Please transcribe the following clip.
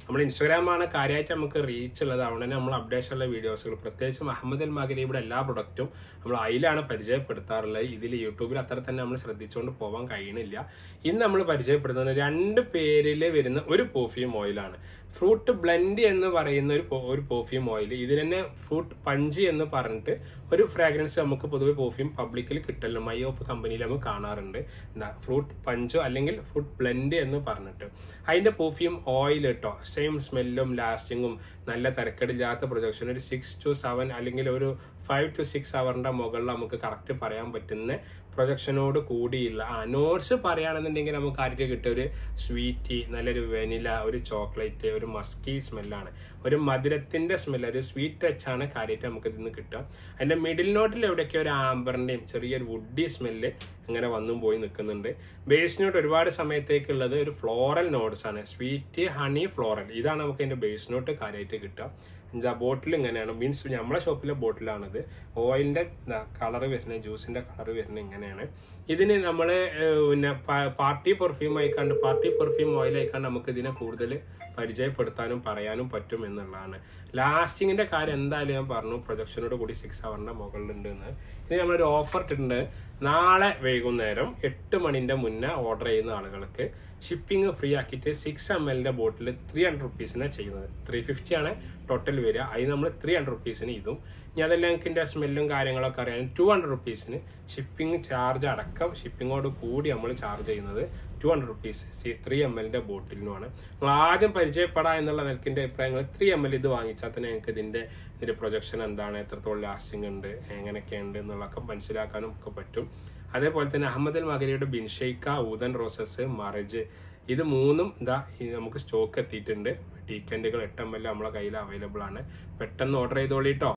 നമ്മൾ ഇൻസ്റ്റാഗ്രാമാണ് കാര്യമായിട്ട് നമുക്ക് റീച്ച് ഉള്ളത് അതുകൊണ്ട് തന്നെ നമ്മൾ അപ്ഡേഷൻ ഉള്ള വീഡിയോസുകൾ പ്രത്യേകിച്ച് മുഹമ്മദ് അൽ മകരീബിയുടെ എല്ലാ പ്രൊഡക്റ്റും നമ്മൾ അതിലാണ് പരിചയപ്പെടുത്താറുള്ളത് ഇതിൽ യൂട്യൂബിൽ അത്ര തന്നെ നമ്മൾ ശ്രദ്ധിച്ചുകൊണ്ട് പോകാൻ കഴിയണില്ല ഇന്ന് നമ്മൾ പരിചയപ്പെടുത്തുന്നത് രണ്ട് പേരിൽ വരുന്ന ഒരു പെർഫ്യൂം ഓയിലാണ് ഫ്രൂട്ട് ബ്ലെൻഡ് എന്ന് പറയുന്ന ഒരു പോ- ഒരു പെർഫ്യൂം ഓയിൽ ഇതിന് തന്നെ ഫ്രൂട്ട് പഞ്ച് എന്ന് പറഞ്ഞിട്ട് ഒരു ഫ്രാഗ്രൻസ് നമുക്ക് പൊതുവെ പെർഫ്യൂം പബ്ലിക്കിൽ കിട്ടല്ലോ മയോപ്പ് കമ്പനിയിൽ നമുക്ക് കാണാറുണ്ട് എന്താ ഫ്രൂട്ട് പഞ്ചോ അല്ലെങ്കിൽ ഫ്രൂട്ട് ബ്ലെൻഡ് എന്ന് പറഞ്ഞിട്ട് അതിന്റെ പെർഫ്യൂം ഓയിൽ കേട്ടോ സെയിം സ്മെല്ലും ലാസ്റ്റിങ്ങും നല്ല തിരക്കടില്ലാത്ത പ്രൊജക്ഷൻ ഒരു സിക്സ് ടു സെവൻ അല്ലെങ്കിൽ ഒരു ഫൈവ് ടു സിക്സ് അവറിന്റെ മുകളിൽ നമുക്ക് കറക്റ്റ് പറയാൻ പറ്റുന്ന പ്രൊജക്ഷനോട് കൂടിയുള്ള ആ നോട്ട്സ് പറയുകയാണെന്നുണ്ടെങ്കിൽ നമുക്ക് ആദ്യം കിട്ടിയ ഒരു സ്വീറ്റ് നല്ലൊരു വെനില ഒരു ചോക്ലേറ്റ് ഒരു മസ്കി സ്മെല്ലാണ് ഒരു മധുരത്തിന്റെ സ്മെല്ല് ഒരു സ്വീറ്റ് ടച്ച് ആണ് കാര്യമായിട്ട് നമുക്ക് ഇതിൽ നിന്ന് കിട്ടുക അതിന്റെ മിഡിൽ നോട്ടിൽ എവിടെയൊക്കെ ഒരു ആംബറിന്റെയും ചെറിയൊരു വുഡി സ്മെല്ല് ഇങ്ങനെ വന്നും പോയി നിൽക്കുന്നുണ്ട് ബേസ് നോട്ട് ഒരുപാട് സമയത്തേക്കുള്ളത് ഒരു ഫ്ലോറൽ നോട്ട്സ് ആണ് സ്വീറ്റ് ഹണി ഫ്ലോറൽ ഇതാണ് നമുക്ക് അതിന്റെ ബേസ് നോട്ട് കാര്യമായിട്ട് കിട്ടുക എന്താ ബോട്ടിൽ ഇങ്ങനെയാണ് മീൻസ് നമ്മളെ ഷോപ്പിലെ ബോട്ടിലാണിത് ഓയിലിന്റെ കളർ വരുന്നത് ജ്യൂസിന്റെ കളർ വരുന്നത് ഇങ്ങനെയാണ് ഇതിന് നമ്മൾ പിന്നെ പാർട്ടി പെർഫ്യൂം ആയിക്കാണ്ട് പാർട്ടി പെർഫ്യൂം ഓയിൽ ആയിക്കാണ്ട് നമുക്ക് ഇതിനെ കൂടുതൽ പരിചയപ്പെടുത്താനും പറയാനും പറ്റും എന്നുള്ളതാണ് ലാസ്റ്റിങ്ങിന്റെ കാര്യം എന്തായാലും ഞാൻ പറഞ്ഞു പ്രൊജക്ഷനോട് കൂടി സിക്സ് അവറിന്റെ മുകളിലുണ്ട് എന്ന് ഇനി നമ്മളൊരു ഓഫർ ഇട്ടിട്ടുണ്ട് നാളെ വൈകുന്നേരം എട്ട് മണിന്റെ മുന്നേ ഓർഡർ ചെയ്യുന്ന ആളുകൾക്ക് ഷിപ്പിംഗ് ഫ്രീ ആക്കിയിട്ട് സിക്സ് എം എല്ലിന്റെ ബോട്ടിൽ ത്രീ ഹൺഡ്രഡ് റുപ്പീസിനാണ് ചെയ്യുന്നത് ത്രീ ഫിഫ്റ്റി ആണ് ടോട്ടൽ വരിക അതിന് നമ്മൾ ത്രീ ഹൺഡ്രഡ് റുപ്പീസിന് ഇതും ഇനി അതെല്ലാം എനിക്ക് ഇതിന്റെ സ്മെല്ലും കാര്യങ്ങളൊക്കെ അറിയാൻ ടു ഹൺഡ്രഡ് റുപ്പീസിന് ഷിപ്പിംഗ് ചാർജ് അടക്കം ഷിപ്പിങ്ങോട് കൂടി നമ്മൾ ചാർജ് ചെയ്യുന്നത് ടു ഹൺഡ്രഡ് റുപ്പീസ് സി ത്രീ എം എല്ലിന്റെ ബോട്ടിലിനുമാണ് നമ്മൾ ആദ്യം പരിചയപ്പെടാം എന്നുള്ള നിലക്കിന്റെ അഭിപ്രായങ്ങൾ ത്രീ എം എൽ ഇത് വാങ്ങിച്ചാൽ തന്നെ ഞങ്ങൾക്ക് ഇതിന്റെ ഇതിന്റെ പ്രൊജക്ഷൻ എന്താണ് എത്രത്തോളം ലാസ്റ്റിംഗ് ഉണ്ട് എങ്ങനെയൊക്കെയുണ്ട് എന്നുള്ളതൊക്കെ മനസ്സിലാക്കാനും ഒക്കെ പറ്റും അതേപോലെ തന്നെ അഹമ്മദ് അൽ മകരിയുടെ ബിൻഷെയ്ക്ക ഊതൻ റോസസ് മറിജ് ഇത് മൂന്നും ഇതാ ഈ നമുക്ക് സ്റ്റോക്ക് എത്തിയിട്ടുണ്ട് ടീക്കൻഡുകൾ എട്ട് എം എൽ നമ്മളെ കയ്യിൽ അവൈലബിൾ ആണ് പെട്ടെന്ന് ഓർഡർ ചെയ്തോളിട്ടോ